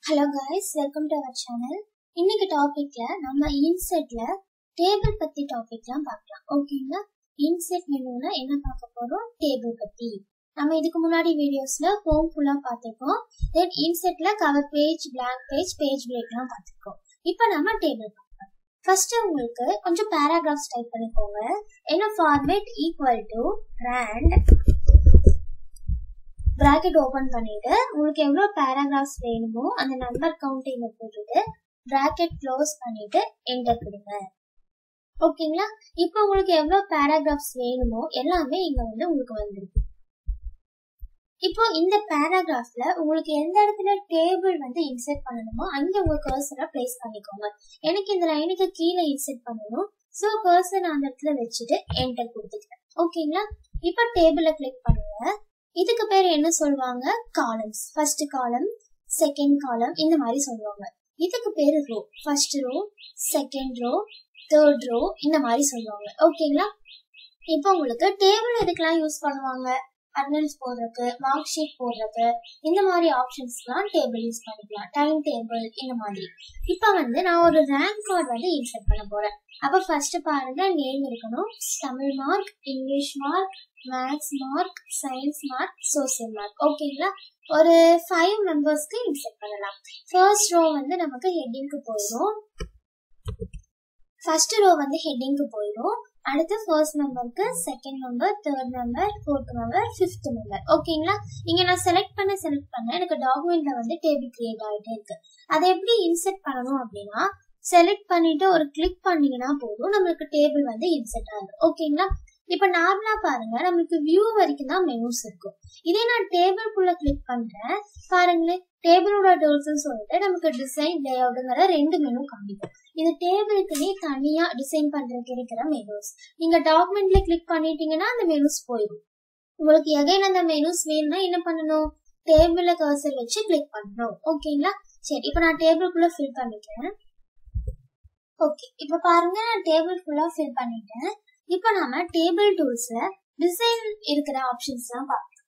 hello guys welcome to our channel இன்னைக்கு டாபிக்ல நம்ம இன்செட்ல டேபிள் பத்தி டாபிக்லாம் பார்க்கலாம் ஓகேங்களா இன்செட் மெனுல என்ன பார்க்க போறோம் டேபிள் பத்தி நம்ம இதுக்கு முன்னாடி வீடியோஸ்ல ஹோம் ஃபுல்லா பார்த்திருக்கோம் தென் இன்செட்ல cover page blank page page பிரேக்லாம் பார்த்திருக்கோம் இப்போ நம்ம டேபிள் பார்க்கலாம் ஃபர்ஸ்ட் உங்களுக்கு கொஞ்சம் பேராகிராஃப்ஸ் டைப் பண்ணிக்கோங்க என்ன format equal to rand bracket open பண்ணிட்டு உங்களுக்கு எவ்வளவு பேராகிராஃப்ஸ் வேணுமோ அந்த நம்பர் கவுண்டிங் போட்டுட்டு பிராக்கெட் க்ளோஸ் பண்ணிட்டு என்டர் கொடுங்க ஓகேங்களா இப்போ உங்களுக்கு எவ்வளவு பேராகிராஃப்ஸ் வேணுமோ எல்லாமே இங்க வந்து உங்களுக்கு வந்துருக்கு இப்போ இந்த பேராகிராஃப்ல உங்களுக்கு எந்த இடத்துல டேபிள் வந்து இன்செர்ட் பண்ணணுமோ அங்க உங்க கர்சரை பிளேஸ் பண்ணிக்கோங்க எனக்கு இந்த லைனுக்கு கீழே இன்செர்ட் பண்ணணும் ஸோ கர்சர் அந்த இடத்துல வச்சுட்டு என்டர் கொடுத்துக்கிறேன் ஓகேங்களா இப்போ டேபிளை கிளிக் பண்ணுங்க இதுக்கு பேர் என்ன சொல்லுவாங்க columns first column second column இந்த மாதிரி சொல்லுவாங்க இதுக்கு பேர் row first row second row third row இந்த மாதிரி சொல்லுவாங்க ஓகேங்களா இப்போ உங்களுக்கு டேபிள் எதுக்கெல்லாம் யூஸ் பண்ணுவாங்க அட்டனன்ஸ் போடுறதுக்கு மார்க் ஷீட் போடுறதுக்கு இந்த மாதிரி ஆப்ஷன்ஸ்லாம் டேபிள் யூஸ் பண்ணிக்கலாம் டைம் டேபிள் இந்த மாதிரி இப்போ வந்து நான் ஒரு ரேங்க் கார்டு வந்து இன்சர்ட் பண்ண போறேன் அப்போ ஃபர்ஸ்ட் பாருங்க நேம் இருக்கணும் Tamil mark English mark maths mark science mark social mark ஓகேங்களா ஒரு ஃபைவ் மெம்பர்ஸ்க்கு இன்செர்ட் பண்ணலாம் ஃபர்ஸ்ட் ரோ வந்து நமக்கு ஹெட்டிங்க்கு போயிடும் ஃபர்ஸ்ட் ரோ வந்து ஹெட்டிங்க்கு போயிடும் அடுத்து ஃபர்ஸ்ட் மெம்பருக்கு second member third member fourth member fifth member ஓகேங்களா இங்க நான் செலக்ட் பண்ண செலக்ட் பண்ண எனக்கு டாக்குமெண்ட்ல வந்து டேபிள் கிரியேட் ஆகிட்டே இருக்கு அதை எப்படி இன்செர்ட் பண்ணணும் அப்படின்னா செலக்ட் பண்ணிட்டு ஒரு கிளிக் பண்ணீங்கன்னா போதும் நம்மளுக்கு டேபிள் வந்து இன்செர்ட் ஆகும் ஓகேங்களா இப்ப நார்மலா பாருங்க நம்மளுக்கு வியூ வரைக்கும் தான் மெனுஸ் இருக்கும் இதே நான் டேபிள்குள்ள கிளிக் பண்றேன் பாருங்களேன் டேபிளோட டூல்ஸ் சொல்லிட்டு நமக்கு டிசைன் லேஅவுட்ங்கிற ரெண்டு மெனு காமிக்கும் இது டேபிளுக்குனே தனியா டிசைன் பண்றதுக்கு இருக்கிற மெனுஸ் நீங்க டாக்குமெண்ட்ல கிளிக் பண்ணிட்டீங்கன்னா அந்த மெனுஸ் போயிடும் உங்களுக்கு எகைன் அந்த மெனுஸ் வேணும்னா என்ன பண்ணணும் டேபிள்ல கர்சர் வச்சு கிளிக் பண்ணணும் ஓகேங்களா சரி இப்போ நான் டேபிள்குள்ள ஃபில் பண்ணிக்கிறேன் ஓகே இப்போ பாருங்க நான் டேபிள் ஃபுல்லா ஃபில் பண்ணிட்டேன் இப்போ நாம டேபிள் டூல்ஸ்ல டிசைன் இருக்கிற ஆப்ஷன்ஸ் எல்லாம் பார்க்கலாம்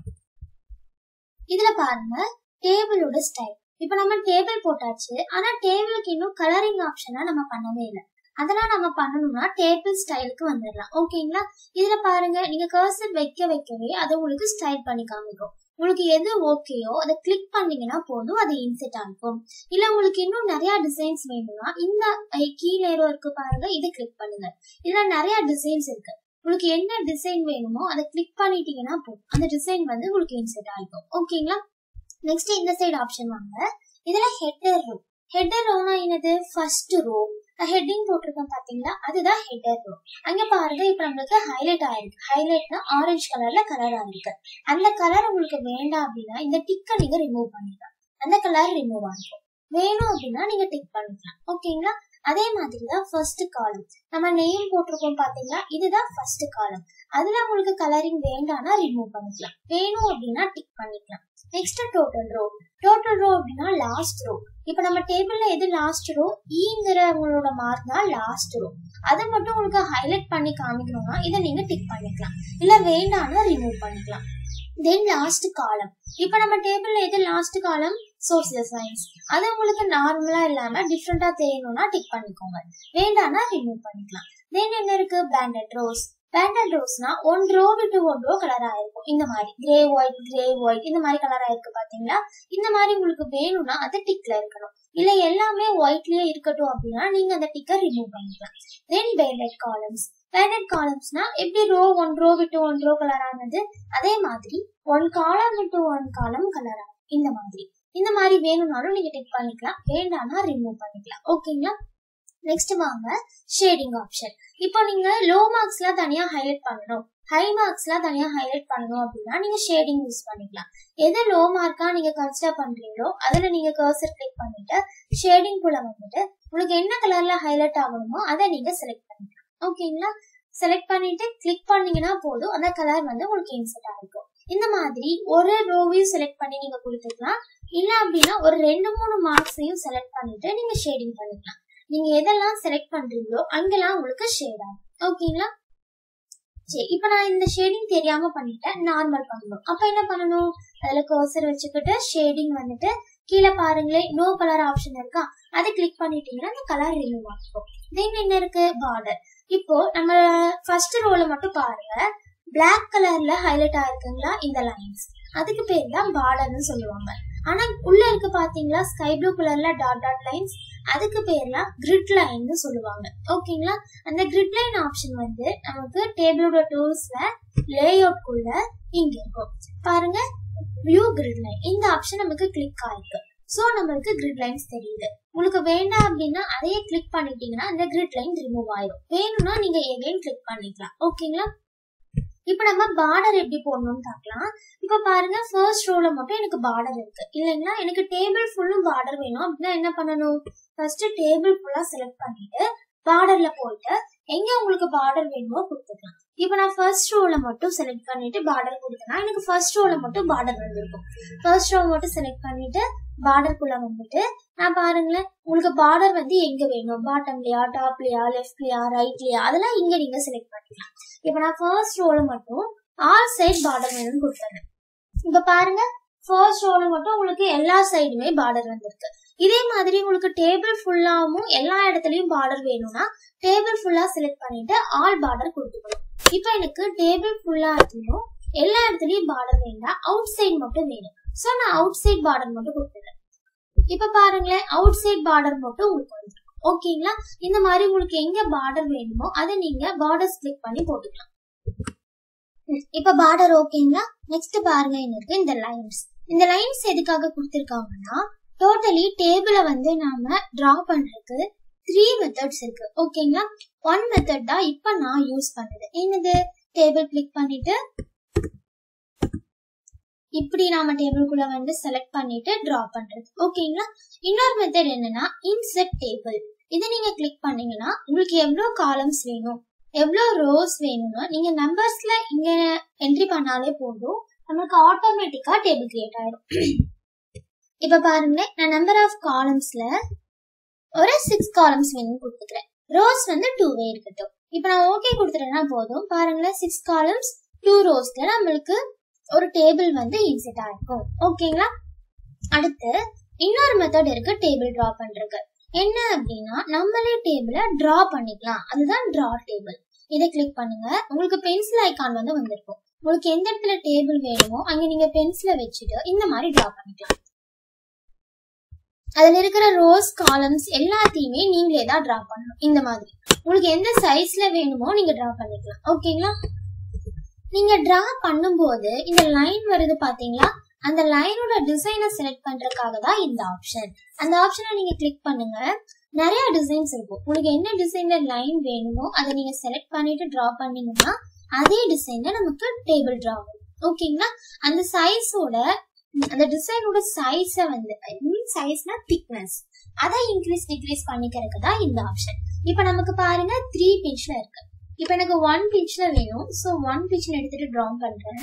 இதுல பாருங்க டேபிளோட ஸ்டைல் இப்போ நம்ம டேபிள் போட்டாச்சு ஆனா டேபிளுக்கு இன்னும் கலரிங் ஆப்ஷனா நம்ம பண்ணவே இல்லை அதெல்லாம் நம்ம பண்ணணும்னா டேபிள் ஸ்டைலுக்கு வந்துடலாம் ஓகேங்களா இதுல பாருங்க நீங்க கர்சர் வைக்க வைக்கவே அதை உங்களுக்கு ஸ்டைல் பண்ணி காமிக்கும் உங்களுக்கு எது ஓகேயோ அதை கிளிக் பண்ணீங்கன்னா போதும் அது இன்செட் ஆகும் இல்ல உங்களுக்கு இன்னும் நிறைய டிசைன்ஸ் வேணும்னா இந்த கீழே இருக்கு பாருங்க இதை கிளிக் பண்ணுங்க இதுல நிறைய டிசைன்ஸ் இருக்கு உங்களுக்கு என்ன டிசைன் வேணுமோ அதை கிளிக் பண்ணிட்டீங்கன்னா போதும் அந்த டிசைன் வந்து உங்களுக்கு இன்செட் ஆகும் ஓகேங்களா நெக்ஸ்ட் இந்த சைடு ஆப்ஷன் வாங்க இதுல ஹெட்டர் ரோ ஹெட்டர் ரோனா என்னது ஃபர்ஸ்ட் ரோ ஹெட்டிங் போட்டிருக்கோம் பாத்தீங்களா அதுதான் ஹெட்டர் ரோ அங்க பாருங்க இப்ப நம்மளுக்கு ஹைலைட் ஆயிருக்கு ஹைலைட்னா ஆரஞ்சு கலர்ல கலர் ஆயிருக்கு அந்த கலர் உங்களுக்கு வேண்டாம் அப்படின்னா இந்த டிக்கை நீங்க ரிமூவ் பண்ணிக்கலாம் அந்த கலர் ரிமூவ் ஆகும் வேணும் அப்படின்னா நீங்க டிக் பண்ணிக்கலாம் ஓகேங்களா அதே மாதிரி தான் ஃபர்ஸ்ட் காலம் நம்ம நேம் போட்டிருக்கோம் பாத்தீங்களா இதுதான் ஃபர்ஸ்ட் காலம் அதுல உங்களுக்கு கலரிங் வேண்டாம்னா ரிமூவ் பண்ணிக்கலாம் வேணும் அப்படின்னா டிக் பண்ணிக்கலாம் next total row total row அப்படின்னா லாஸ்ட் ரோ இப்ப நம்ம டேபிள்ல எது லாஸ்ட் ரோ ஈங்கிற உங்களோட மார்க் தான் லாஸ்ட் ரோ அதை மட்டும் உங்களுக்கு ஹைலைட் பண்ணி காமிக்கணும்னா இதை நீங்க டிக் பண்ணிக்கலாம் இல்ல வேண்டாம்னா ரிமூவ் பண்ணிக்கலாம் தென் லாஸ்ட் காலம் இப்ப நம்ம டேபிள்ல எது லாஸ்ட் காலம் சோசியல் சயின்ஸ் அது உங்களுக்கு நார்மலா இல்லாம டிஃப்ரெண்டா தெரியணும்னா டிக் பண்ணிக்கோங்க வேண்டாம்னா ரிமூவ் பண்ணிக்கலாம் தென் என்ன இருக்கு பேண்டட் ரோஸ் பேண்டட் ரோஸ்னா ஒன் ரோ விட்டு ஒன் ரோ கலர் ஆயிருக்கும் இந்த மாதிரி கிரே ஒயிட் கிரே ஒயிட் இந்த மாதிரி கலர் ஆயிருக்கு பாத்தீங்களா இந்த மாதிரி உங்களுக்கு வேணும்னா அது டிக்ல இருக்கணும் இல்ல எல்லாமே ஒயிட்லயே இருக்கட்டும் அப்படின்னா நீங்க அந்த டிக்கை ரிமூவ் பண்ணிக்கலாம் தென் பேண்டட் காலம்ஸ் பேண்டட் காலம்ஸ்னா எப்படி ரோ ஒன் ரோ விட்டு ஒன் ரோ கலர் ஆனது அதே மாதிரி ஒன் காலம் விட்டு ஒன் காலம் கலர் ஆகும் இந்த மாதிரி இந்த மாதிரி வேணும்னாலும் நீங்க டிக் பண்ணிக்கலாம் வேண்டாம்னா ரிமூவ் பண்ணிக்கலாம் ஓகேங்களா நெக்ஸ்ட் வாங்க ஷேடிங் ஆப்ஷன் இப்போ நீங்க லோ மார்க்ஸ்லாம் தனியா ஹைலைட் பண்ணணும் ஹை மார்க்ஸ்லாம் தனியா ஹைலைட் பண்ணணும் அப்படின்னா நீங்க ஷேடிங் யூஸ் பண்ணிக்கலாம் எது லோ மார்க்கா நீங்க கன்சிடர் பண்றீங்களோ அதுல நீங்க கர்சர் கிளிக் பண்ணிட்டு ஷேடிங் குள்ள வந்துட்டு உங்களுக்கு என்ன கலர்ல ஹைலைட் ஆகணுமோ அதை நீங்க செலக்ட் பண்ணிக்கலாம் ஓகேங்களா செலக்ட் பண்ணிட்டு கிளிக் பண்ணீங்கன்னா போதும் அந்த கலர் வந்து உங்களுக்கு இன்செர்ட் ஆகிக்கும் இந்த மாதிரி ஒரு ரோவையும் செலக்ட் பண்ணி நீங்க கொடுத்துக்கலாம் இல்ல அப்படின்னா ஒரு ரெண்டு மூணு மார்க்ஸையும் செலக்ட் பண்ணிட்டு நீங்க ஷேடிங் பண்ணிக்கலாம் நீங்க எதெல்லாம் செலக்ட் பண்றீங்களோ அங்கெல்லாம் உங்களுக்கு ஷேட் ஆகும் ஓகேங்களா சரி இப்போ நான் இந்த ஷேடிங் தெரியாம பண்ணிட்டேன் நார்மல் பண்ணணும் அப்ப என்ன பண்ணணும் அதுல கர்சர் வச்சுக்கிட்டு ஷேடிங் வந்துட்டு கீழே பாருங்களேன் நோ கலர் ஆப்ஷன் இருக்கா அதை கிளிக் பண்ணிட்டீங்கன்னா அந்த கலர் ரிமூவ் ஆகும் தென் என்ன இருக்கு பார்டர் இப்போ நம்ம ஃபர்ஸ்ட் ரோல மட்டும் பாருங்க Black கலர்ல ஹைலைட் ஆயிருக்குங்களா இந்த லைன்ஸ் அதுக்கு பேர் தான் பார்டர்னு சொல்லுவாங்க ஆனா உள்ள இருக்கு பாத்தீங்களா ஸ்கை ப்ளூ கலர்ல டாட் டாட் லைன்ஸ் அதுக்கு பேர்லாம் கிரிட் லைன்னு சொல்லுவாங்க ஓகேங்களா அந்த கிரிட் லைன் ஆப்ஷன் வந்து நமக்கு டேபிளோட டூல்ஸ்ல லே குள்ள இங்க இருக்கும் பாருங்க வியூ கிரிட் லைன் இந்த ஆப்ஷன் நமக்கு கிளிக் ஆயிருக்கு சோ நம்மளுக்கு கிரிட் லைன்ஸ் தெரியுது உங்களுக்கு வேண்டாம் அப்படின்னா அதையே கிளிக் பண்ணிட்டீங்கன்னா அந்த கிரிட் லைன் ரிமூவ் ஆயிடும் வேணும்னா நீங்க எகைன் கிளிக் பண்ணிக்கலாம் ஓகேங்களா இப்ப நம்ம பார்டர் எப்படி போடணும்னு பார்க்கலாம் இப்ப பாருங்க ஃபர்ஸ்ட் ரோல மட்டும் எனக்கு பார்டர் இருக்கு இல்லைங்களா எனக்கு டேபிள் ஃபுல்லும் பார்டர் வேணும் அப்படின்னா என்ன பண்ணணும் ஃபர்ஸ்ட் டேபிள் ஃபுல்லா செலக்ட் பண்ணிட்டு பார்டர்ல போயிட்டு எங்க உங்களுக்கு பார்டர் வேணுமோ கொடுத்துக்கலாம் இப்போ நான் ஃபர்ஸ்ட் ரோல மட்டும் செலக்ட் பண்ணிட்டு பார்டர் கொடுத்தேன்னா எனக்கு ஃபர்ஸ்ட் ரோல மட்டும் பார்டர் வந்திருக்கும் ஃபர்ஸ்ட் ரோ மட்டும் செலக்ட் பண்ணிட்டு பார்டருக்குள்ள வந்துட்டு நான் பாருங்களேன் உங்களுக்கு பார்டர் வந்து எங்க வேணும் பாட்டம்லயா டாப்லயா லெஃப்ட்லயா ரைட்லயா அதெல்லாம் இங்க நீங்க செலக்ட் பண்ணிக்கலாம் இப்போ நான் ஃபர்ஸ்ட் ரோல மட்டும் ஆல் சைட் பார்டர் வேணும்னு கொடுத்துறேன் இப்ப பாருங்க ஃபர்ஸ்ட் ரோல மட்டும் உங்களுக்கு எல்லா சைடுமே பார்டர் வந்திருக்கு இதே மாதிரி உங்களுக்கு டேபிள் ஃபுல்லாவும் எல்லா இடத்துலயும் பார்டர் வேணும்னா டேபிள் ஃபுல்லா செலக்ட் பண்ணிட்டு ஆல் பார்டர் கொடுத்துக்கணும் இப்போ எனக்கு டேபிள் ஃபுல்லா இடத்துலயும் எல்லா இடத்துலயும் பார்டர் வேண்டாம் அவுட் சைடு மட்டும் வேணும் சோ நான் அவுட் சைட் பார்டர் மட்டும் கொடுத்துறேன் இப்ப பாருங்களேன் அவுட் சைட் பார்டர் மட்டும் உங்களுக்கு வந்துடும் ஓகேங்களா இந்த மாதிரி உங்களுக்கு எங்க பார்டர் வேணுமோ அதை நீங்க பார்டர்ஸ் கிளிக் பண்ணி போட்டுக்கலாம் ம், இப்ப பார்டர் ஓகேங்களா நெக்ஸ்ட் பாருங்க என்ன இருக்கு இந்த லைன்ஸ் இந்த லைன்ஸ் எதுக்காக கொடுத்திருக்காங்கன்னா டோட்டலி டேபிளை வந்து நாம டிரா பண்றதுக்கு த்ரீ மெத்தட்ஸ் இருக்கு ஓகேங்களா ஒன் மெத்தட் தான் இப்ப நான் யூஸ் பண்ணது என்னது டேபிள் கிளிக் பண்ணிட்டு இப்படி நாம டேபிள்குள்ள வந்து செலக்ட் பண்ணிட்டு டிரா பண்றது ஓகேங்களா இன்னொரு மெத்தட் என்னன்னா இன்செட் டேபிள் இதை நீங்க கிளிக் பண்ணீங்கன்னா உங்களுக்கு எவ்வளவு காலம்ஸ் வேணும் எவ்வளவு ரோஸ் வேணும்னா நீங்க நம்பர்ஸ்ல இங்க என்ட்ரி பண்ணாலே போதும் நமக்கு ஆட்டோமேட்டிக்கா டேபிள் கிரியேட் ஆயிடும் இப்ப பாருங்க நான் நம்பர் ஆஃப் காலம்ஸ்ல ஒரு சிக்ஸ் காலம்ஸ் வேணும்னு கொடுத்துக்கிறேன் ரோஸ் வந்து டூவே இருக்கட்டும் இப்ப நான் ஓகே கொடுத்துட்டேன்னா போதும் பாருங்களேன் சிக்ஸ் காலம்ஸ் டூ ரோஸ்ல நம்மளுக்கு ஒரு டேபிள் வந்து இன்செட் ஆயிருக்கும் ஓகேங்களா அடுத்து இன்னொரு மெத்தட் இருக்கு டேபிள் டிரா பண்றதுக்கு என்ன அப்படின்னா நம்மளே டேபிள டிரா பண்ணிக்கலாம் அதுதான் டிரா டேபிள் இதை கிளிக் பண்ணுங்க உங்களுக்கு பென்சில் ஐகான் வந்து வந்திருக்கும் உங்களுக்கு எந்த இடத்துல டேபிள் வேணுமோ அங்க நீங்க பென்சிலை வச்சுட்டு இந்த மாதிரி டிரா பண்ணிக்கலாம் அதுல இருக்கிற ரோஸ் காலம்ஸ் எல்லாத்தையுமே நீங்களே தான் டிரா பண்ணணும் இந்த மாதிரி உங்களுக்கு எந்த சைஸ்ல வேணுமோ நீங்க டிரா பண்ணிக்கலாம் ஓகேங்களா நீங்க டிரா பண்ணும்போது இந்த லைன் வருது பாத்தீங்களா அந்த லைனோட டிசைனை செலக்ட் பண்றதுக்காக தான் இந்த ஆப்ஷன் அந்த ஆப்ஷனை நீங்க கிளிக் பண்ணுங்க நிறைய டிசைன்ஸ் இருக்கும் உங்களுக்கு என்ன டிசைன்ல லைன் வேணுமோ அதை நீங்க செலக்ட் பண்ணிட்டு டிரா பண்ணீங்கன்னா அதே டிசைன்ல நமக்கு டேபிள் டிரா ஆகும் ஓகேங்களா அந்த சைஸோட அந்த டிசைனோட சைஸை வந்து மீன் சைஸ்னா திக்னஸ் அதை இன்க்ரீஸ் டிக்ரீஸ் பண்ணிக்கிறதுக்கு தான் இந்த ஆப்ஷன் இப்போ நமக்கு பாருங்க த்ரீ பிஞ்ச்ல இருக்கு இப்போ எனக்கு ஒன் பிஞ்ச்ல வேணும் ஸோ ஒன் பிஞ்ச்ல எடுத்துட்டு ட்ரா பண்றேன்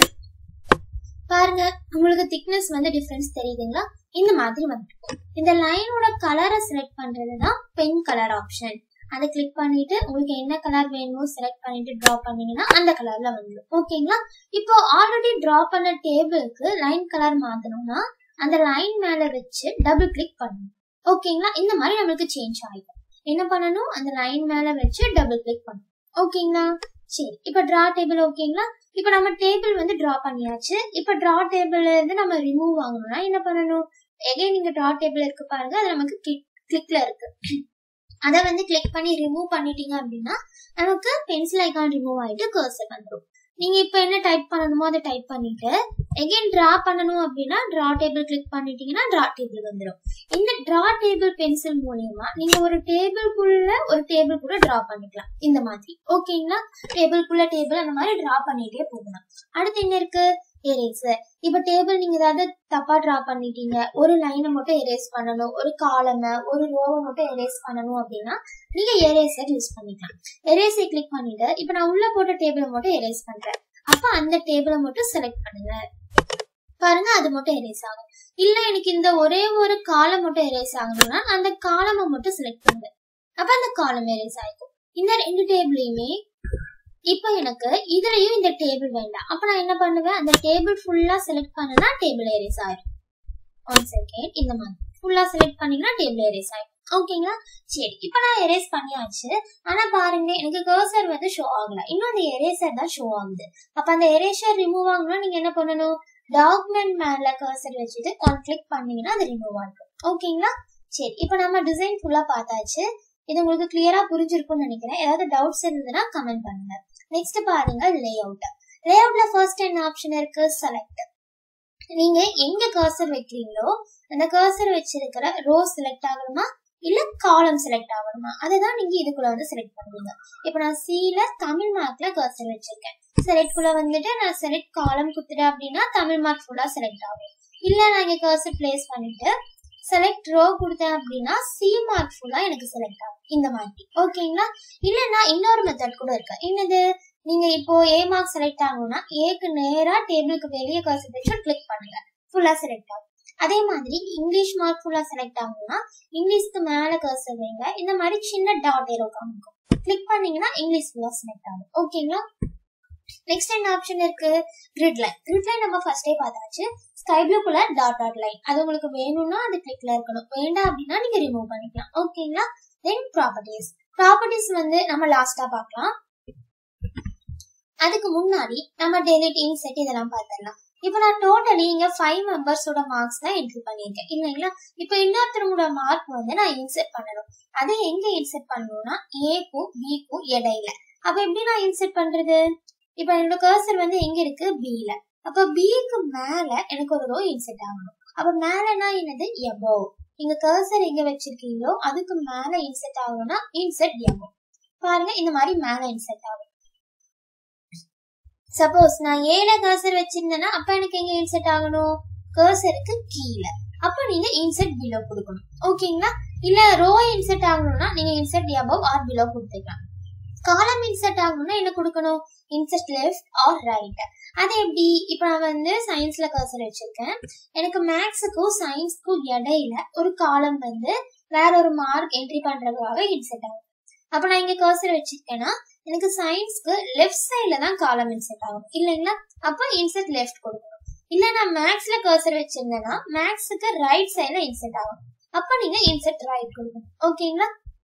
பாருங்க உங்களுக்கு திக்னஸ் வந்து டிஃபரன்ஸ் தெரியுதுங்களா இந்த மாதிரி வந்துருக்கும் இந்த லைனோட கலரை செலக்ட் பண்றது தான் பென் கலர் ஆப்ஷன் அதை கிளிக் பண்ணிட்டு உங்களுக்கு என்ன கலர் வேணுமோ செலக்ட் பண்ணிட்டு டிரா பண்ணீங்கன்னா அந்த கலர்ல வந்துடும் ஓகேங்களா இப்போ ஆல்ரெடி டிரா பண்ண டேபிளுக்கு லைன் கலர் மாத்தணும்னா அந்த லைன் மேல வச்சு டபுள் கிளிக் பண்ணணும் ஓகேங்களா இந்த மாதிரி நம்மளுக்கு சேஞ்ச் ஆகிடும் என்ன பண்ணணும் அந்த லைன் மேல வச்சு டபுள் கிளிக் பண்ணணும் ஓகேங்களா சரி இப்போ டிரா டேபிள் ஓகேங்களா இப்போ நம்ம டேபிள் வந்து டிரா பண்ணியாச்சு இப்போ டிரா டேபிள்ல இருந்து நம்ம ரிமூவ் வாங்கணும்னா என்ன பண்ணணும் எகைன் நீங்க டிரா டேபிள் இருக்கு பாருங்க அது நமக்கு கிளிக் கிளிக்ல இருக்கு அதை வந்து கிளிக் பண்ணி ரிமூவ் பண்ணிட்டீங்க அப்படின்னா நமக்கு பென்சில் ஐகான் ரிமூவ் ஆயிட்டு கர்சர் வந்துடும் நீங்க இப்போ என்ன டைப் பண்ணணுமோ அதை டைப் பண்ணிட்டு எகைன் டிரா பண்ணணும் அப்படின்னா டிரா டேபிள் கிளிக் பண்ணிட்டீங்கன்னா டிரா டேபிள் வந்துடும் இந்த டிரா டேபிள் பென்சில் மூலியமா நீங்க ஒரு டேபிள்குள்ள ஒரு டேபிள் கூட டிரா பண்ணிக்கலாம் இந்த மாதிரி ஓகேங்களா டேபிள்குள்ள டேபிள் அந்த மாதிரி டிரா பண்ணிட்டே போகலாம் அடுத்து என்ன இருக்கு எரேசர் இப்ப டேபிள் நீங்க ஏதாவது தப்பா டிரா பண்ணிட்டீங்க ஒரு லைனை மட்டும் எரேஸ் பண்ணணும் ஒரு காலமை ஒரு ரோவை மட்டும் எரேஸ் பண்ணணும் அப்படின்னா நீங்க எரேசர் யூஸ் பண்ணிக்கலாம் எரேசர் கிளிக் பண்ணிட்டு இப்ப நான் உள்ள போட்ட டேபிளை மட்டும் எரேஸ் பண்றேன் அப்ப அந்த டேபிளை மட்டும் செலக்ட் பண்ணுங்க பாருங்க அது மட்டும் எரேஸ் ஆகும் இல்ல எனக்கு இந்த ஒரே ஒரு காலம் மட்டும் எரேஸ் ஆகணும்னா அந்த காலமை மட்டும் செலக்ட் பண்ணுங்க அப்ப அந்த காலம் எரேஸ் ஆயிக்கும் இந்த ரெண்டு டேபிளையுமே இப்போ எனக்கு இதுலயும் இந்த டேபிள் வேண்டாம் அப்ப நான் என்ன பண்ணுவேன் அந்த டேபிள் ஃபுல்லா செலக்ட் பண்ணனா டேபிள் எரேஸ் ஆயிடும் ஒன் செகண்ட் இந்த மாதிரி ஃபுல்லா செலக்ட் பண்ணீங்கன்னா டேபிள் எரேஸ் ஆயிடும் ஓகேங்களா சரி இப்போ நான் எரேஸ் பண்ணியாச்சு ஆனா பாருங்க எனக்கு கர்சர் வந்து ஷோ ஆகல இன்னும் அந்த எரேசர் தான் ஷோ ஆகுது அப்ப அந்த எரேசர் ரிமூவ் ஆகணும்னா நீங்க என்ன பண்ணணும் டாக்குமெண்ட் மேல கர்சர் வச்சுட்டு ஒன் கிளிக் பண்ணீங்கன்னா அது ரிமூவ் ஆகும் ஓகேங்களா சரி இப்போ நம்ம டிசைன் ஃபுல்லா பார்த்தாச்சு இது உங்களுக்கு கிளியரா புரிஞ்சிருக்கும்னு நினைக்கிறேன் ஏதாவது டவுட்ஸ் இருந்ததுன்னா கமெண்ட் பண்ணுங்க நெக்ஸ்ட் பாருங்க லே அவுட் லே அவுட்ல ஃபர்ஸ்ட் என்ன ஆப்ஷன் இருக்கு செலக்ட் நீங்க எங்க கர்சர் வைக்கிறீங்களோ அந்த கர்சர் வச்சிருக்கிற ரோ செலக்ட் ஆகணுமா இல்ல காலம் செலக்ட் ஆகணுமா அதுதான் நீங்க இதுக்குள்ள வந்து செலக்ட் பண்ணுவீங்க இப்போ நான் சில தமிழ் மார்க்ல கர்சர் வச்சிருக்கேன் செலக்ட் குள்ள வந்துட்டு நான் செலக்ட் காலம் குத்துட்டேன் அப்படின்னா தமிழ் மார்க் ஃபுல்லா செலக்ட் ஆகும் இல்ல நான் இங்க கர்சர் பிளேஸ் பண்ணிட்டு செலக்ட் ரோ கொடுத்தேன் அப்படின்னா சி மார்க் ஃபுல்லா எனக்கு செலக்ட் ஆகும் இந்த மாதிரி ஓகேங்களா இல்லைன்னா இன்னொரு மெத்தட் கூட இருக்கு என்னது நீங்க இப்போ ஏ மார்க் செலக்ட் ஆகணும்னா ஏக்கு நேரா டேபிளுக்கு வெளியே கர்சர் வச்சு கிளிக் பண்ணுங்க ஃபுல்லா செலக்ட் ஆகும் அதே மாதிரி இங்கிலீஷ் மார்க் ஃபுல்லா செலக்ட் ஆகணும்னா இங்கிலீஷ்க்கு மேல கர்சர் வைங்க இந்த மாதிரி சின்ன டாட் ஏரோ காமிக்கும் கிளிக் பண்ணீங்கன்னா இங்கிலீஷ் ஃபுல்லா செலக்ட் ஆகும் ஓகேங்களா நெக்ஸ்ட் என்ன ஆப்ஷன் இருக்கு கிரிட் லைன் கிரிட் லைன் நம்ம ஃபர்ஸ்டே பார்த்தாச்சு ஸ்கை ப்ளூக்குள்ள டாட் டாட் லைன் அது உங்களுக்கு வேணும்னா அது கிளிக்ல இருக்கணும் வேண்டாம் அப்படின்னா நீங்க ரிமூவ் பண்ணிக்கலாம் ஓகேங்களா தென் ப்ராப்பர்ட்டிஸ் ப்ராப்பர்ட்டிஸ் வந்து நம்ம லாஸ்டா பார்க்கலாம் அதுக்கு முன்னாடி நம்ம டெலிட் இன்செட் இதெல்லாம் பார்த்துடலாம் இப்போ நான் டோட்டலி இங்க ஃபைவ் மெம்பர்ஸோட மார்க்ஸ் தான் என்ட்ரி பண்ணியிருக்கேன் இல்லைங்களா இப்போ இன்னொருத்தரோட மார்க் வந்து நான் இன்செர்ட் பண்ணணும் அதை எங்க இன்செர்ட் பண்ணணும்னா ஏக்கும் பிக்கும் இடையில அப்ப எப்படி நான் இன்செர்ட் பண்றது இப்போ என்னோட கர்சர் வந்து எங்க இருக்கு பில அப்ப பிக்கு மேல எனக்கு ஒரு ரோ இன்செர்ட் ஆகணும் அப்ப மேலனா என்னது எபோ நீங்க கர்சர் எங்க வச்சிருக்கீங்களோ அதுக்கு மேல இன்செர்ட் ஆகணும்னா இன்செர்ட் எபோ பாருங்க இந்த மாதிரி மேல இன்செர்ட் ஆகும் சப்போஸ் நான் ஏல கர்சர் வச்சிருந்தேன்னா அப்ப எனக்கு எங்க இன்செர்ட் ஆகணும் கர்சருக்கு கீழே அப்ப நீங்க இன்செர்ட் பிலோ கொடுக்கணும் ஓகேங்களா இல்ல ரோ இன்செர்ட் ஆகணும்னா நீங்க இன்செர்ட் அபவ் ஆர் பிலோ கொடுத்துக்கலாம் காலம் இன்செர்ட் ஆகணும்னா என்ன கொடுக்கணும் இன்செர்ட் லெஃப்ட் ஆர் ரைட் அது எப்படி இப்ப நான் வந்து சயின்ஸ்ல கர்சர் வச்சிருக்கேன் எனக்கு மேக்ஸுக்கும் சயின்ஸ்க்கும் இடையில ஒரு காலம் வந்து வேற ஒரு மார்க் என்ட்ரி பண்றதுக்காக இன்செர்ட் ஆகும் அப்ப நான் இங்க கர்சர் வச்சிருக்கேன்னா எனக்கு சயின்ஸ்க்கு லெஃப்ட் சைட்ல தான் காலம் இன்செர்ட் ஆகும் இல்லைங்களா அப்ப இன்செர்ட் லெஃப்ட் கொடுக்கணும் இல்ல நான் மேக்ஸ்ல கர்சர் வச்சிருந்தேன்னா மேக்ஸுக்கு ரைட் சைட்ல இன்செர்ட் ஆகும் அப்ப நீங்க இன்செர்ட் ரைட் கொடுக்கணும் ஓகேங்களா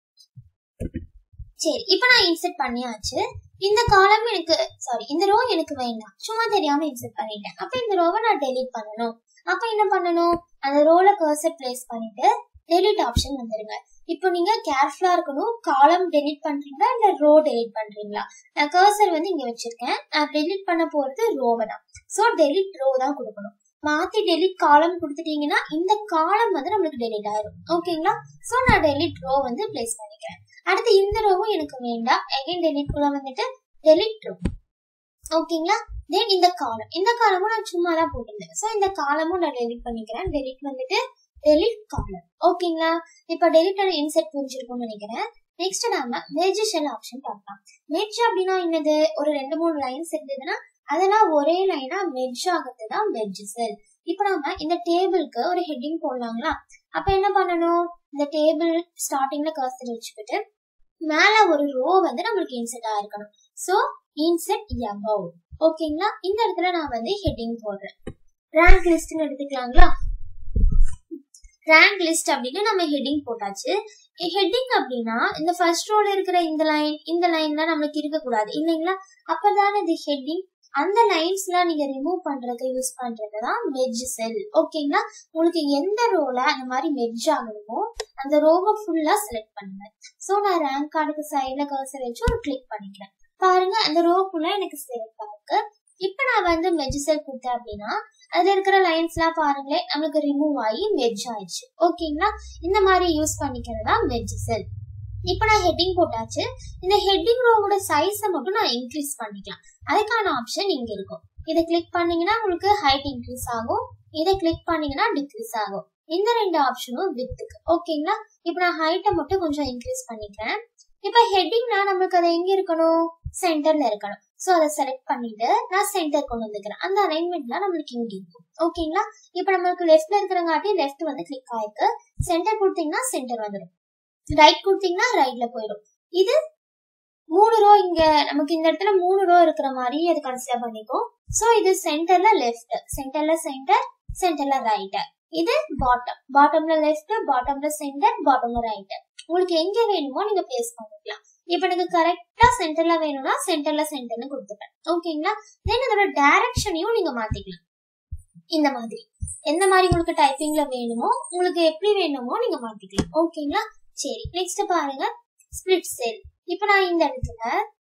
சரி இப்ப நான் இன்செர்ட் பண்ணியாச்சு இந்த காலம் எனக்கு சாரி இந்த ரோ எனக்கு வேண்டாம் சும்மா தெரியாம இன்செர்ட் பண்ணிட்டேன் அப்ப இந்த ரோவை நான் டெலீட் பண்ணணும் அப்ப என்ன பண்ணணும் அந்த ரோல கர்சர் பிளேஸ் பண்ணிட்டு டெலிட் ஆப்ஷன் வந்துருங்க இப்போ நீங்க கேர்ஃபுல்லா இருக்கணும் காலம் டெலிட் பண்றீங்களா இல்ல ரோ டெலிட் பண்றீங்களா நான் கர்சர் வந்து இங்க வச்சிருக்கேன் நான் டெலிட் பண்ண போறது ரோவை தான் சோ டெலிட் ரோ தான் கொடுக்கணும் மாத்தி டெலிட் காலம் கொடுத்துட்டீங்கன்னா இந்த காலம் வந்து நம்மளுக்கு டெலிட் ஆயிரும் ஓகேங்களா சோ நான் டெலிட் ரோ வந்து பிளேஸ் பண்ணிக்கிறேன் அடுத்து இந்த ரோவும் எனக்கு வேண்டாம் எகைன் டெலிட் குள்ள வந்துட்டு டெலிட் ரோ ஓகேங்களா தென் இந்த காலம் இந்த காலமும் நான் சும்மா தான் போட்டிருந்தேன் சோ இந்த காலமும் நான் டெலிட் பண்ணிக்கிறேன் டெலிட் வந்துட்டு டெலிட் காலம் ஓகேங்களா இப்ப டெலிட் அண்ட் இன்செர்ட் புரிஞ்சிருக்கும்னு நினைக்கிறேன் நெக்ஸ்ட் நாம மெர்ஜ் ஷெல் ஆப்ஷன் பார்க்கலாம் மெர்ஜ் அப்படின்னா என்னது ஒரு ரெண்டு மூணு லைன்ஸ் இருந்ததுன்னா அதெல்லாம் ஒரே லைனா மெர்ஜ் ஆகிறது தான் மெர்ஜ் செல் இப்போ நாம இந்த டேபிளுக்கு ஒரு ஹெட்டிங் போடலாங்களா அப்ப என்ன பண்ணணும் இந்த டேபிள் ஸ்டார்டிங்ல கர்சர் வச்சுக்கிட்டு மேல ஒரு ரோ வந்து நம்மளுக்கு இன்செர்ட் ஆயிருக்கணும் சோ இன்செர்ட் எபவ் ஓகேங்களா இந்த இடத்துல நான் வந்து ஹெட்டிங் போடுறேன் ரேங்க் லிஸ்ட்னு எடுத்துக்கலாங்களா ரேங்க் லிஸ்ட் அப்படின்னு நம்ம ஹெட்டிங் போட்டாச்சு ஹெட்டிங் அப்படின்னா இந்த ஃபர்ஸ்ட் ரோல இருக்கிற இந்த லைன் இந்த லைன்லாம் நம்மளுக்கு இருக்கக்கூடாது இல்லைங்களா அப்பதானே இது ஹெட்டிங் அந்த லைன்ஸ்லாம் நீங்க ரிமூவ் பண்றதுக்கு யூஸ் பண்றது தான் மெஜ் செல் ஓகேங்களா உங்களுக்கு எந்த ரோல அந்த மாதிரி மெஜ் ஆகணுமோ அந்த ரோவை ஃபுல்லா செலக்ட் பண்ணுங்க ஸோ நான் ரேங்க் கார்டுக்கு சைட்ல கர்சர் வச்சு ஒரு கிளிக் பண்ணிக்கிறேன் பாருங்க அந்த ரோக்குள்ள எனக்கு செலக்ட் ஆகுது இப்போ நான் வந்து மெஜ் செல் கொடுத்தேன் அப்படின்னா அதுல இருக்கிற லைன்ஸ்லாம் பாருங்களேன் நம்மளுக்கு ரிமூவ் ஆகி மெஜ் ஆயிடுச்சு ஓகேங்களா இந்த மாதிரி யூஸ் பண்ணிக்கிறது தான் மெஜ் செல் இப்போ நான் ஹெட்டிங் போட்டாச்சு இந்த ஹெட்டிங் ரோவோட சைஸை மட்டும் நான் இன்க்ரீஸ் பண்ணிக்கலாம் அதுக்கான ஆப்ஷன் இங்க இருக்கும் இதை கிளிக் பண்ணீங்கன்னா உங்களுக்கு ஹைட் இன்க்ரீஸ் ஆகும் இதை கிளிக் பண்ணீங்கன்னா டிக்ரீஸ் ஆகும் இந்த ரெண்டு ஆப்ஷனும் வித்துக்கு ஓகேங்களா இப்போ நான் ஹைட்டை மட்டும் கொஞ்சம் இன்க்ரீஸ் பண்ணிக்கிறேன் இப்போ ஹெட்டிங்னா நம்மளுக்கு அது எங்க இருக்கணும் சென்டர்ல இருக்கணும் ஸோ அதை செலக்ட் பண்ணிட்டு நான் சென்டர் கொண்டு வந்துக்கிறேன் அந்த அலைன்மெண்ட்லாம் நம்மளுக்கு இங்க இருக்கும் ஓகேங்களா இப்போ நம்மளுக்கு லெஃப்ட்ல இருக்கிறங்காட்டி லெஃப்ட் வந்து கிளிக் ஆயிருக்கு சென்டர் கொடுத்தீங்கன்னா சென்டர் வந்துடும் ரைட் கொடுத்தீங்கன்னா ரைட்ல போயிடும் இது மூணு ரோ இங்க நமக்கு இந்த இடத்துல மூணு ரோ இருக்கிற மாதிரி அது கன்சிடர் பண்ணிக்கும் ஸோ இது சென்டர்ல லெஃப்ட் சென்டர்ல சென்டர் சென்டர்ல ரைட் இது பாட்டம் பாட்டம்ல லெஃப்ட் பாட்டம்ல சென்டர் பாட்டம்ல ரைட் உங்களுக்கு எங்க வேணுமோ நீங்க பிளேஸ் பண்ணிக்கலாம் இப்ப எனக்கு கரெக்டா சென்டர்ல வேணும்னா சென்டர்ல சென்டர்னு கொடுத்துப்பேன் ஓகேங்களா தென் அதோட டைரக்ஷனையும் நீங்க மாத்திக்கலாம் இந்த மாதிரி எந்த மாதிரி உங்களுக்கு டைப்பிங்ல வேணுமோ உங்களுக்கு எப்படி வேணுமோ நீங்க மாத்திக்கலாம் ஓகேங்களா சரி நெக்ஸ்ட் பாருங்க ஸ்பிளிட் செல் இப்போ நான் இந்த இடத்துல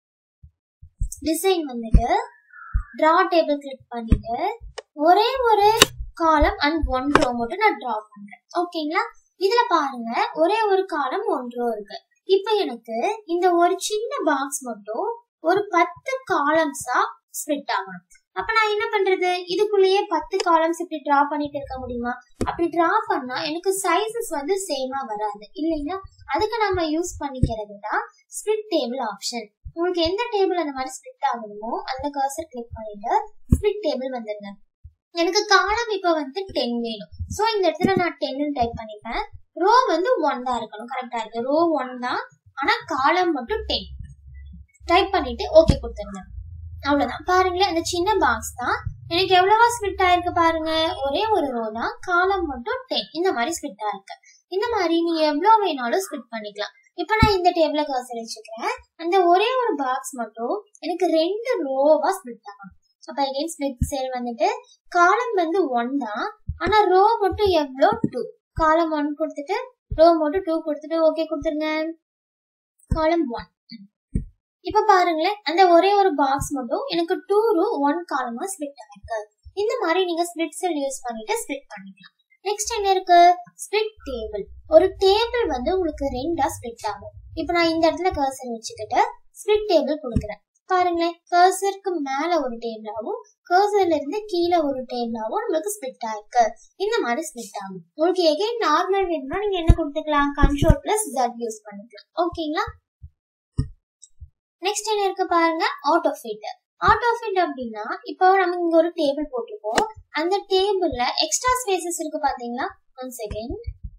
டிசைன் வந்துட்டு டிரா டேபிள் கிளிக் பண்ணிட்டு ஒரே ஒரு காலம் அண்ட் ஒன் ரோ மட்டும் நான் டிரா பண்றேன் ஓகேங்களா இதுல பாருங்க ஒரே ஒரு காலம் ஒன் ரோ இருக்கு இப்போ எனக்கு இந்த ஒரு சின்ன பாக்ஸ் மட்டும் ஒரு பத்து காலம்ஸா ஸ்ப்ளிட் ஆகணும் அப்ப நான் என்ன பண்றது இதுக்குள்ளேயே பத்து காலம்ஸ் இப்படி டிரா பண்ணிட்டு இருக்க முடியுமா அப்படி டிரா பண்ணா எனக்கு சைசஸ் வந்து சேமா வராது இல்லைங்களா அதுக்கு நம்ம யூஸ் பண்ணிக்கிறது தான் ஸ்பிளிட் டேபிள் ஆப்ஷன் உங்களுக்கு எந்த டேபிள் அந்த மாதிரி ஸ்பிளிட் ஆகணுமோ அந்த கர்சர் கிளிக் பண்ணிட்டு ஸ்பிளிட் டேபிள் வந்துருங்க எனக்கு காலம் இப்ப வந்து டென் வேணும் சோ இந்த இடத்துல நான் டென்னு டைப் பண்ணிப்பேன் ரோ வந்து ஒன் தான் இருக்கணும் கரெக்டா இருக்கு ரோ ஒன் தான் ஆனா காலம் மட்டும் டென் டைப் பண்ணிட்டு ஓகே கொடுத்துருங்க அவ்வளவுதான் பாருங்களேன் அந்த சின்ன பாக்ஸ் தான் எனக்கு எவ்வளவா ஸ்பிளிட் ஆயிருக்கு பாருங்க ஒரே ஒரு ரோ தான் காலம் மட்டும் டென் இந்த மாதிரி ஸ்பிளிட் ஆயிருக்கு இந்த மாதிரி நீங்க எவ்வளவு வேணாலும் ஸ்பிளிட் பண்ணிக்கலாம் இப்ப நான் இந்த டேபிள கர்சர் வச்சுக்கிறேன் அந்த ஒரே ஒரு பாக்ஸ் மட்டும் எனக்கு ரெண்டு ரோவா ஸ்பிளிட் ஆகணும் அப்ப எகைன் ஸ்பிளிட் செல் வந்துட்டு காலம் வந்து ஒன் தான் ஆனா ரோ மட்டும் எவ்வளோ டூ காலம் ஒன் கொடுத்துட்டு ரோ மட்டும் டூ கொடுத்துட்டு ஓகே கொடுத்துருங்க காலம் ஒன் இப்ப பாருங்களேன் அந்த ஒரே ஒரு பாக்ஸ் மட்டும் எனக்கு டூ ரூ ஒன் காலமா ஸ்பிளிட் ஆயிருக்கு இந்த மாதிரி நீங்க ஸ்பிளிட் செல் யூஸ் பண்ணிட்டு ஸ்பிளிட் பண்ணிக்கலாம் நெக்ஸ்ட் என்ன இருக்கு ஸ்பிளிட் டேபிள் ஒரு டேபிள் வந்து உங்களுக்கு ரெண்டா ஸ்பிளிட் ஆகும் இப்போ நான் இந்த இடத்துல கர்சர் வச்சுக்கிட்டு ஸ்பிளிட் டேபிள் கொடுக்குறேன் பாருங்களேன் கர்சருக்கு மேல ஒரு டேபிளாவும் கர்சர்ல இருந்து கீழே ஒரு டேபிளாவும் நம்மளுக்கு ஸ்பிளிட் ஆயிருக்கு இந்த மாதிரி ஸ்பிளிட் ஆகும் உங்களுக்கு எகைன் நார்மல் வேணும்னா நீங்க என்ன கொடுத்துக்கலாம் கண்ட்ரோல் பிளஸ் ஜட் யூஸ் பண்ணிக்கலாம் ஓகேங்களா நெக்ஸ்ட் என்ன இருக்கு பாருங்க ஆட்டோ ஃபிட் ஆட்டோ ஃபிட் அப்படின்னா இப்போ நம்ம இங்க ஒரு டேபிள் போட்டிருக்கோம் அந்த டேபிள்ல எக்ஸ்ட்ரா ஸ்பேசஸ் இருக்கு பாத்தீங்களா ஒன் செகண்ட்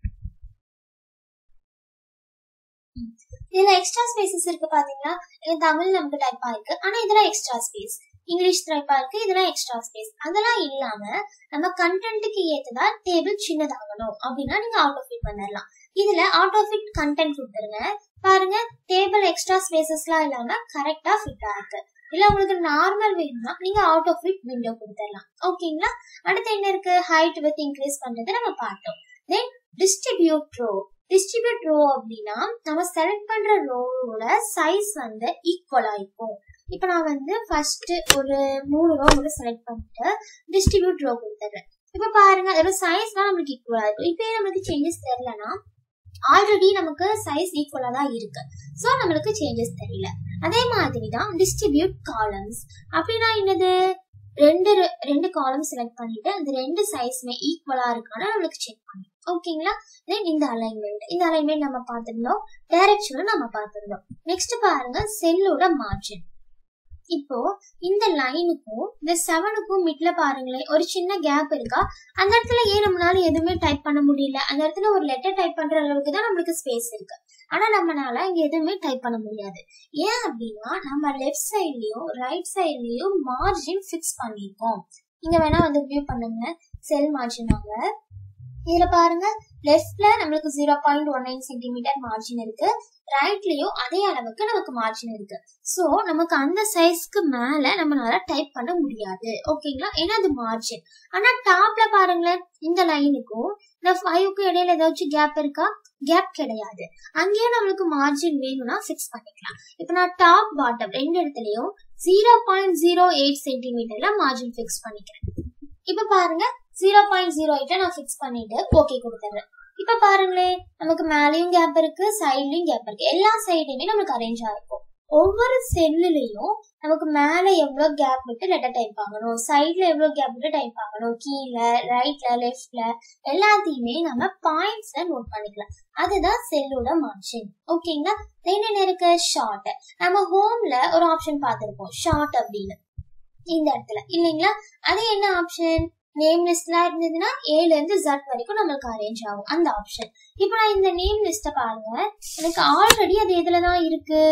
இதுல எக்ஸ்ட்ரா ஸ்பேசஸ் இருக்கு பாத்தீங்களா இது தமிழ் நமக்கு டைப் ஆயிருக்கு ஆனா இதெல்லாம் எக்ஸ்ட்ரா ஸ்பேஸ் இங்கிலீஷ் டைப் ஆயிருக்கு இதெல்லாம் எக்ஸ்ட்ரா ஸ்பேஸ் அதெல்லாம் இல்லாம நம்ம கண்டென்ட்டுக்கு ஏத்ததா டேபிள் சின்னதாகணும் அப்படின்னா நீங்க ஆட்டோ ஃபிட் பண்ணிடலாம் இதுல ஆட்டோ ஃபிட் கண்டென்ட் கொடுத்துருங்க பாருங்க டேபிள் எக்ஸ்ட்ரா ஸ்பேசஸ்லாம் இல்லாம கரெக்டா ஃபிட் ஆயிருக்கு இல்ல உங்களுக்கு நார்மல் வேணும்னா நீங்க ஆட்டோ ஃபிட் விண்டோ கொடுத்துடலாம் ஓகேங்களா அடுத்து என்ன இருக்கு ஹைட் வித் இன்க்ரீஸ் பண்றது நம்ம பார்த்தோம் then distribute row distribute row அப்படின்னா நம்ம செலக்ட் பண்ற ரோவோட சைஸ் வந்து ஈக்குவலா இருக்கும் இப்போ நான் வந்து ஃபர்ஸ்ட் ஒரு மூணு ரோ மட்டும் செலக்ட் பண்ணிட்டு டிஸ்ட்ரிபியூட் ரோ கொடுத்துறேன் இப்போ பாருங்க அதோட சைஸ் தான் நம்மளுக்கு ஈக்குவலா இருக்கும் இப்போ நம்மளுக்கு சேஞ்சஸ் தெரியலனா ஆல்ரெடி நமக்கு சைஸ் ஈக்குவலா தான் இருக்கு ஸோ நம்மளுக்கு சேஞ்சஸ் தெரியல அதே மாதிரி தான் டிஸ்ட்ரிபியூட் காலம்ஸ் அப்படின்னா என்னது ரெண்டு ரெண்டு காலம் செலக்ட் பண்ணிட்டு அந்த ரெண்டு சைஸ்மே ஈக்குவலா இருக்கான்னு நம்மளுக்கு செக் பண்ணணும் ஓகேங்களா தென் இந்த அலைன்மெண்ட் இந்த அலைன்மெண்ட் நம்ம பார்த்துருந்தோம் டைரக்ஷனும் நம்ம பார்த்துருந்தோம் நெக்ஸ்ட் பாருங்க செல்லோட மார்ஜின் இப்போ இந்த லைனுக்கும் இந்த செவனுக்கும் மிட்ல பாருங்களேன் ஒரு சின்ன கேப் இருக்கா அந்த இடத்துல ஏன் நம்மளால எதுவுமே டைப் பண்ண முடியல அந்த இடத்துல ஒரு லெட்டர் டைப் பண்ற அளவுக்கு தான் நம்மளுக்கு ஸ்பேஸ் இருக்கு ஆனா நம்மளால இங்க எதுவுமே டைப் பண்ண முடியாது ஏன் அப்படின்னா நம்ம லெஃப்ட் சைட்லயும் ரைட் சைட்லயும் மார்ஜின் ஃபிக்ஸ் பண்ணிருக்கோம் இங்க வேணா வந்து வியூ பண்ணுங்க செல் மார்ஜின் ஆக இதுல பாருங்க லெஃப்ட்ல நம்மளுக்கு zero point one nine centimetre margin இருக்கு ரைட்லயும் அதே அளவுக்கு நமக்கு மார்ஜின் இருக்கு சோ நமக்கு அந்த சைஸ்க்கு மேல நம்மளால டைப் பண்ண முடியாது ஓகேங்களா ஏன்னா அது மார்ஜின் ஆனா டாப்ல பாருங்களேன் இந்த லைனுக்கும் இந்த ஃபைவ்க்கும் இடையில ஏதாச்சும் கேப் இருக்கா கேப் கிடையாது அங்கேயும் நம்மளுக்கு மார்ஜின் வேணும்னா ஃபிக்ஸ் பண்ணிக்கலாம் இப்போ நான் டாப் பாட்டம் ரெண்டு இடத்துலயும் ஜீரோ பாயிண்ட் ஜீரோ எயிட் சென்டிமீட்டர்ல மார்ஜின் ஃபிக்ஸ் பண்ணிக்கிறேன் இப்ப பாருங்க ஜீரோ பாயிண்ட் ஜீரோ எயிட்ட நான் ஃபிக்ஸ் பண்ணிட்டு ஓகே கொடுத்துறேன் இப்ப பாருங்களேன் நமக்கு மேலயும் கேப் இருக்கு சைட்லயும் கேப் இருக்கு எல்லா சைடுமே நமக்கு அரேஞ்ச் ஆயிருக்கும் ஒவ்வொரு செல்லுலயும் நமக்கு மேல எவ்வளவு கேப் விட்டு லெட்டர் டைப் ஆகணும் சைட்ல எவ்வளவு கேப் விட்டு டைப் ஆகணும் கீழே ரைட்ல லெஃப்ட்ல எல்லாத்தையுமே நம்ம பாயிண்ட்ஸ்ல நோட் பண்ணிக்கலாம் அதுதான் செல்லோட மார்ஜின் ஓகேங்களா என்ன இருக்கு ஷார்ட் நம்ம ஹோம்ல ஒரு ஆப்ஷன் பார்த்திருப்போம் ஷார்ட் அப்படின்னு இந்த இடத்துல இல்லைங்களா அது என்ன ஆப்ஷன் நேம் லிஸ்ட்லாம் இருந்ததுன்னா ஏல இருந்து ஜட் வரைக்கும் நம்மளுக்கு அரேஞ்ச் ஆகும் அந்த ஆப்ஷன் இப்போ நான் இந்த நேம் லிஸ்ட்டை பாருங்க எனக்கு ஆல்ரெடி அது எதுல தான் இருக்கு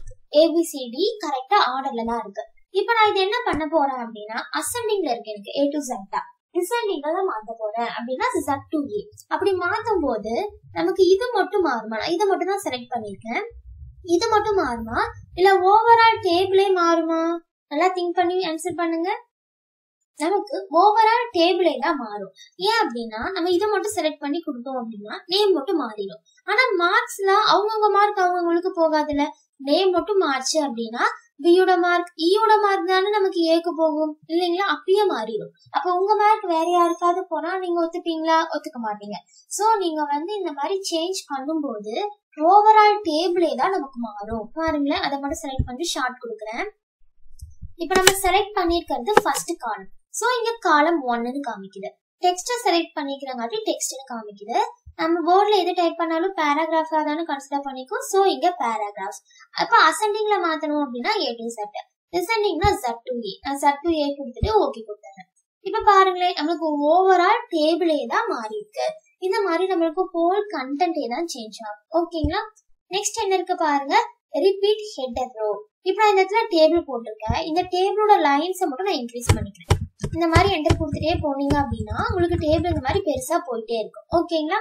ஏபிசிடி கரெக்டா ஆர்டர்ல தான் இருக்கு இப்போ நான் இது என்ன பண்ண போறேன் அப்படின்னா அசெண்டிங்ல இருக்கு எனக்கு ஏ டு ஜெட்டா டிசெண்டிங்ல தான் மாத்த போறேன் அப்படின்னா Z to A அப்படி மாத்தும் போது நமக்கு இது மட்டும் மாறுமா நான் இதை மட்டும் தான் செலக்ட் பண்ணிருக்கேன் இது மட்டும் மாறுமா இல்ல ஓவரால் டேபிளே மாறுமா நல்லா திங்க் பண்ணி ஆன்சர் பண்ணுங்க நமக்கு ஓவரால் டேபிளே தான் மாறும் ஏன் அப்படின்னா நம்ம இதை மட்டும் செலக்ட் பண்ணி கொடுத்தோம் அப்படின்னா நேம் மட்டும் மாறிடும் ஆனா மார்க்ஸ்ல அவங்கவுங்க மார்க் அவங்கவுங்களுக்கு போகாதுல்ல நேம் மட்டும் மாறுச்சு அப்படின்னா பியோட மார்க் ஈயோட மார்க் தானே நமக்கு ஏக்கு போகும் இல்லைங்களா அப்படியே மாறிடும் அப்ப உங்க மார்க் வேற யாருக்காவது போனா நீங்க ஒத்துப்பீங்களா ஒத்துக்க மாட்டீங்க சோ நீங்க வந்து இந்த மாதிரி சேஞ்ச் பண்ணும்போது ஓவரால் டேபிளே தான் நமக்கு மாறும் பாருங்களேன் அதை மட்டும் செலக்ட் பண்ணி ஷார்ட் கொடுக்குறேன் இப்ப நம்ம செலக்ட் பண்ணிருக்கிறது ஃபர்ஸ்ட் காலம் சோ இங்க காலம் ஒன்னு காமிக்குது டெக்ஸ்ட செலக்ட் பண்ணிக்கிறங்காட்டி டெக்ஸ்ட்னு காமிக்குது நம்ம போர்ட்ல எது டைப் பண்ணாலும் பேராகிராஃபா தானே கன்சிடர் பண்ணிக்கும் சோ இங்க பேராகிராஃப்ஸ் அப்ப அசெண்டிங்ல மாத்தணும் அப்படின்னா ஏ டு செட் டிசெண்டிங்னா ஜட் டு ஏ நான் ஜட் டு ஏ கொடுத்துட்டு ஓகே கொடுத்துறேன் இப்ப பாருங்களேன் நம்மளுக்கு ஓவரால் டேபிளே தான் மாறி இருக்கு இந்த மாதிரி நம்மளுக்கு ஹோல் கண்டென்ட்டே தான் சேஞ்ச் ஆகும் ஓகேங்களா நெக்ஸ்ட் என்ன இருக்கு பாருங்க ரிப்பீட் ஹெட்டர் ரோ இப்போ நான் இந்த இடத்துல டேபிள் போட்டிருக்கேன் இந்த டேபிளோட லைன்ஸை மட்டும் நான் இன்க்ரீஸ் பண்ணிக்கிறேன் இந்த மாதிரி என்டர் கொடுத்துட்டே போனீங்க அப்படின்னா உங்களுக்கு டேபிள் இந்த மாதிரி பெருசா போயிட்டே இருக்கும் ஓகேங்களா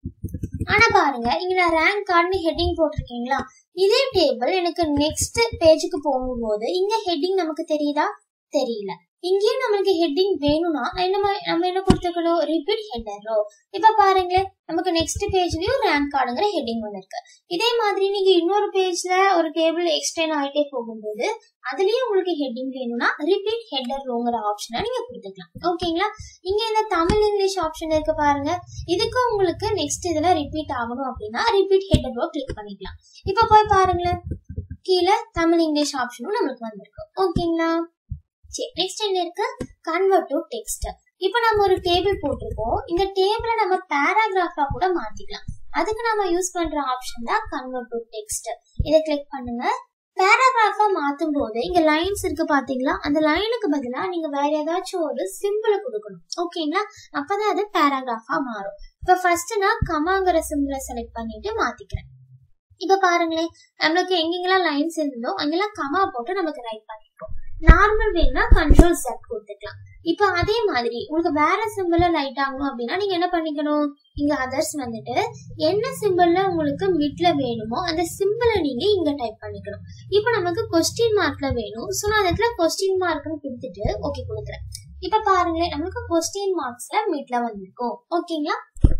ஆனா பாருங்க இங்க நான் ரேங்க் கார்டுன்னு ஹெட்டிங் போட்டிருக்கீங்களா இதே டேபிள் எனக்கு நெக்ஸ்ட் பேஜுக்கு போகும்போது இங்க ஹெட்டிங் நமக்கு தெரியுதா தெரியல இங்கேயும் நம்மளுக்கு ஹெட்டிங் வேணும்னா என்ன மா- நம்ம என்ன கொடுத்துக்கணும் ரிப்பீட் ஹெட்டரோ இப்ப பாருங்களேன் நமக்கு நெக்ஸ்ட் பேஜ்லயும் ரேங்க் கார்டுங்கிற ஹெட்டிங் ஒன்று இருக்கு இதே மாதிரி நீங்க இன்னொரு பேஜ்ல ஒரு டேபிள் எக்ஸ்டெண்ட் ஆயிட்டே போகும்போது அதுலயும் உங்களுக்கு ஹெட்டிங் வேணும்னா ரிப்பீட் ஹெட்டர் ரோங்கிற ஆப்ஷனை நீங்க கொடுத்துக்கலாம் ஓகேங்களா இங்க இந்த தமிழ் இங்கிலீஷ் ஆப்ஷன் இருக்கு பாருங்க இதுக்கு உங்களுக்கு நெக்ஸ்ட் இதுல ரிப்பீட் ஆகணும் அப்படின்னா ரிப்பீட் ஹெட்டர் ரோ கிளிக் பண்ணிக்கலாம் இப்ப போய் பாருங்களேன் கீழே தமிழ் இங்கிலீஷ் ஆப்ஷனும் நம்மளுக்கு வந்திருக்கு ஓகேங்களா சரி நெக்ஸ்ட் என்ன இருக்கு கன்வெர்ட் டு டெக்ஸ்ட் இப்போ நம்ம ஒரு டேபிள் போட்டிருக்கோம் இந்த டேபிளை நம்ம பேராகிராஃபா கூட மாத்திக்கலாம் அதுக்கு நம்ம யூஸ் பண்ற ஆப்ஷன் தான் கன்வெர்ட் டு டெக்ஸ்ட் இதை கிளிக் பண்ணுங்க பேராகிராஃபா மாத்தும் போது இங்க லைன்ஸ் இருக்கு பாத்தீங்களா அந்த லைனுக்கு பதிலா நீங்க வேற ஏதாச்சும் ஒரு சிம்பிளை கொடுக்கணும் ஓகேங்களா அப்பதான் அது பேராகிராஃபா மாறும் இப்ப ஃபர்ஸ்ட் நான் கமாங்கிற சிம்பிளை செலக்ட் பண்ணிட்டு மாத்திக்கிறேன் இப்ப பாருங்களேன் நம்மளுக்கு எங்கெங்கெல்லாம் லைன்ஸ் இருந்ததோ அங்கெல்லாம் கமா போட்டு நமக்கு ரைட் பண்ணிருக்கோம் நார்மல் வேணும்னா கண்ட்ரோல் செட் கொடுத்துக்கலாம் இப்போ அதே மாதிரி உங்களுக்கு வேற சிம்பிள்ல லைட் ஆகணும் அப்படின்னா நீங்க என்ன பண்ணிக்கணும் இங்க அதர்ஸ் வந்துட்டு என்ன சிம்பிள்ல உங்களுக்கு மிட்ல வேணுமோ அந்த சிம்பிளை நீங்க இங்க டைப் பண்ணிக்கணும் இப்போ நமக்கு கொஸ்டின் மார்க்ல வேணும் ஸோ நான் அந்த இடத்துல கொஸ்டின் மார்க்னு கொடுத்துட்டு ஓகே கொடுக்குறேன் இப்ப பாருங்களேன் நம்மளுக்கு கொஸ்டின் மார்க்ஸ்ல மிட்ல வந்திருக்கும் ஓகேங்களா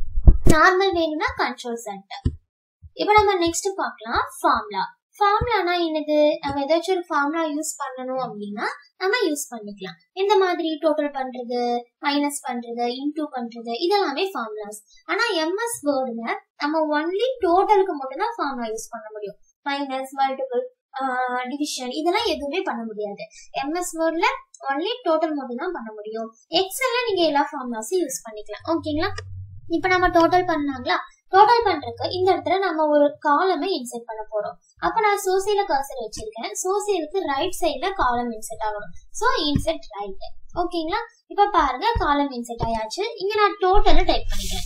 நார்மல் வேணும்னா கண்ட்ரோல் செட் இப்போ நம்ம நெக்ஸ்ட் பார்க்கலாம் ஃபார்முலா ஃபார்முலானா என்னது நம்ம ஏதாச்சும் ஒரு ஃபார்முலா யூஸ் பண்ணணும் அப்படின்னா நம்ம யூஸ் பண்ணிக்கலாம் இந்த மாதிரி டோட்டல் பண்றது மைனஸ் பண்றது இன்டூ பண்றது இதெல்லாமே ஃபார்முலாஸ் ஆனா எம்எஸ் வேர்டுல நம்ம ஒன்லி டோட்டலுக்கு மட்டும் தான் ஃபார்முலா யூஸ் பண்ண முடியும் மைனஸ் மல்டிபிள் டிவிஷன் இதெல்லாம் எதுவுமே பண்ண முடியாது எம்எஸ் வேர்ட்ல ஒன்லி டோட்டல் மட்டும் தான் பண்ண முடியும் எக்ஸல்ல நீங்க எல்லா ஃபார்முலாஸும் யூஸ் பண்ணிக்கலாம் ஓகேங்களா இப்ப நம்ம டோட்டல் பண்ணாங்களா டோட்டல் பண்றதுக்கு இந்த இடத்துல நம்ம ஒரு காலமை இன்செர்ட் பண்ண போறோம் அப்ப நான் சோசியல கர்சர் வச்சிருக்கேன் சோசியலுக்கு ரைட் சைடுல காலம் இன்செர்ட் ஆகணும் சோ இன்செர்ட் ரைட் ஓகேங்களா இப்ப பாருங்க காலம் இன்செர்ட் ஆயாச்சு இங்க நான் டோட்டல் டைப் பண்ணிக்கிறேன்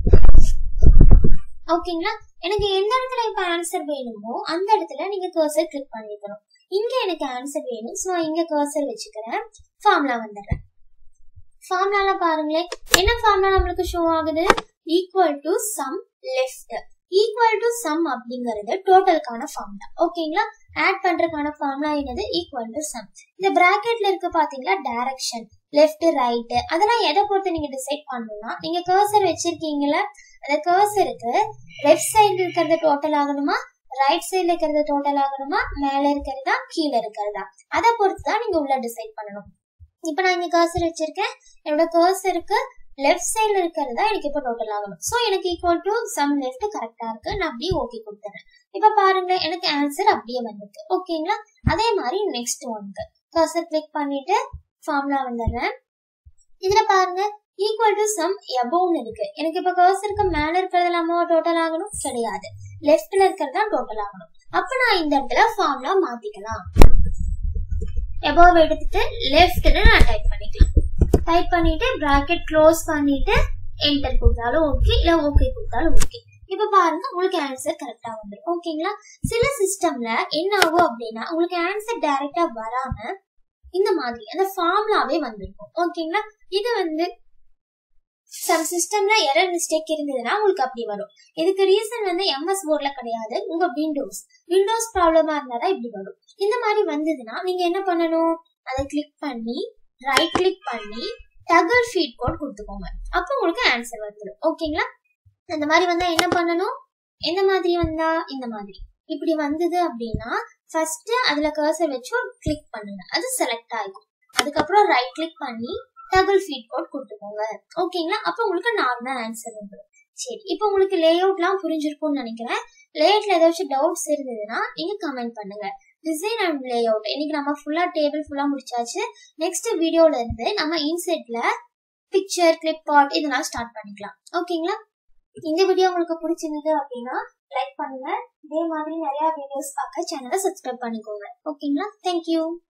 ஓகேங்களா எனக்கு எந்த இடத்துல இப்ப ஆன்சர் வேணுமோ அந்த இடத்துல நீங்க கர்சர் கிளிக் பண்ணிக்கணும் இங்க எனக்கு ஆன்சர் வேணும் சோ இங்க கர்சர் வச்சுக்கிறேன் ஃபார்முலா வந்துடுறேன் ஃபார்முலால பாருங்களேன் என்ன ஃபார்முலா நம்மளுக்கு ஷோ ஆகுது equal to sum left equal to sum அப்படிங்கறது டோட்டலுக்கான ஃபார்முலா ஓகேங்களா ஆட் பண்றதுக்கான ஃபார்முலா என்னது ஈக்குவல் டு சம் இந்த பிராக்கெட்ல இருக்கு பாத்தீங்களா டைரக்ஷன் லெஃப்ட் ரைட் அதெல்லாம் எதை பொறுத்து நீங்க டிசைட் பண்ணணும்னா நீங்க கர்சர் வச்சிருக்கீங்களா அந்த கர்சருக்கு லெஃப்ட் சைடுல இருக்கிறது டோட்டல் ஆகணுமா ரைட் சைடுல இருக்கிறது டோட்டல் ஆகணுமா மேல இருக்கிறதா கீழே இருக்கிறதா அதை பொறுத்து தான் நீங்க உள்ள டிசைட் பண்ணணும் இப்ப நான் இங்க கர்சர் வச்சிருக்கேன் என்னோட கர்சருக்கு லெஃப்ட் சைடுல இருக்கிறது தான் எனக்கு இப்போ டோட்டல் ஆகணும் சோ எனக்கு ஈக்குவல் டு சம் லெஃப்ட் கரெக்டா இருக்கு நான் அப்படியே ஓகே கொடுத்துறேன் இப்ப பாருங்க எனக்கு ஆன்சர் அப்படியே வந்திருக்கு ஓகேங்களா அதே மாதிரி நெக்ஸ்ட் ஒன்க்கு கர்சர் கிளிக் பண்ணிட்டு ஃபார்முலா வந்துடுறேன் இதுல பாருங்க ஈக்குவல் டு சம் எபோவ்னு இருக்கு எனக்கு இப்ப கர்சருக்கு மேல இருக்கிறது எல்லாமோ டோட்டல் ஆகணும் கிடையாது லெஃப்ட்ல இருக்கிறது தான் டோட்டல் ஆகணும் அப்ப நான் இந்த இடத்துல ஃபார்முலா மாத்திக்கலாம் எபோவ் எடுத்துட்டு லெஃப்ட்னு நான் டைப் பண்ணிக்கலாம் டைப் பண்ணிட்டு பிராக்கெட் க்ளோஸ் பண்ணிட்டு என்டர் கொடுத்தாலும் ஓகே இல்ல ஓகே கொடுத்தாலும் ஓகே இப்ப பாருங்க உங்களுக்கு ஆன்சர் கரெக்டா வந்துடும் ஓகேங்களா சில சிஸ்டம்ல என்ன ஆகும் அப்படின்னா உங்களுக்கு ஆன்சர் டைரக்டா வராம இந்த மாதிரி அந்த ஃபார்முலாவே வந்திருக்கும் ஓகேங்களா இது வந்து சம் சிஸ்டம்ல எரர் மிஸ்டேக் இருந்ததுன்னா உங்களுக்கு அப்படி வரும் இதுக்கு ரீசன் வந்து எம்எஸ் போர்ட்ல கிடையாது உங்க விண்டோஸ் விண்டோஸ் ப்ராப்ளமா இருந்தாதான் இப்படி வரும் இந்த மாதிரி வந்ததுன்னா நீங்க என்ன பண்ணணும் அதை கிளிக் பண்ணி ரைட் கிளிக் பண்ணி டகல் ஃபீட் கோட் கொடுத்துக்கோங்க அப்போ உங்களுக்கு ஆன்சர் வந்துடும் ஓகேங்களா அந்த மாதிரி வந்தா என்ன பண்ணணும் எந்த மாதிரி வந்தா இந்த மாதிரி இப்படி வந்தது அப்படின்னா ஃபர்ஸ்ட் அதுல கர்சர் வச்சு ஒரு கிளிக் பண்ணுங்க அது செலக்ட் ஆகும் அதுக்கப்புறம் ரைட் கிளிக் பண்ணி டபுள் ஃபீட் கோட் கொடுத்துக்கோங்க ஓகேங்களா அப்போ உங்களுக்கு நார்மல் ஆன்சர் வந்துடும் சரி இப்போ உங்களுக்கு லே அவுட்லாம் புரிஞ்சிருக்கும்னு நினைக்கிறேன் லேஅவுட்ல ஏதாச்சும் டவுட்ஸ் இருந்ததுன்னா நீங்க கமெண்ட் பண்ணுங்க டிசைன் அண்ட் லே அவுட் இன்னைக்கு நம்ம ஃபுல்லா டேபிள் ஃபுல்லா முடிச்சாச்சு நெக்ஸ்ட் வீடியோல இருந்து நம்ம இன்செட்ல பிக்சர் கிளிப் ஆர்ட் இதெல்லாம் ஸ்டார்ட் பண்ணிக்கலாம் ஓகேங்களா இந்த வீடியோ உங்களுக்கு பிடிச்சிருந்தது அப்படின்னா லைக் பண்ணுங்க இதே மாதிரி நிறைய வீடியோஸ் பார்க்க சேனலை சப்ஸ்கிரைப் பண்ணிக்கோங்க ஓகேங்களா தேங்க்யூ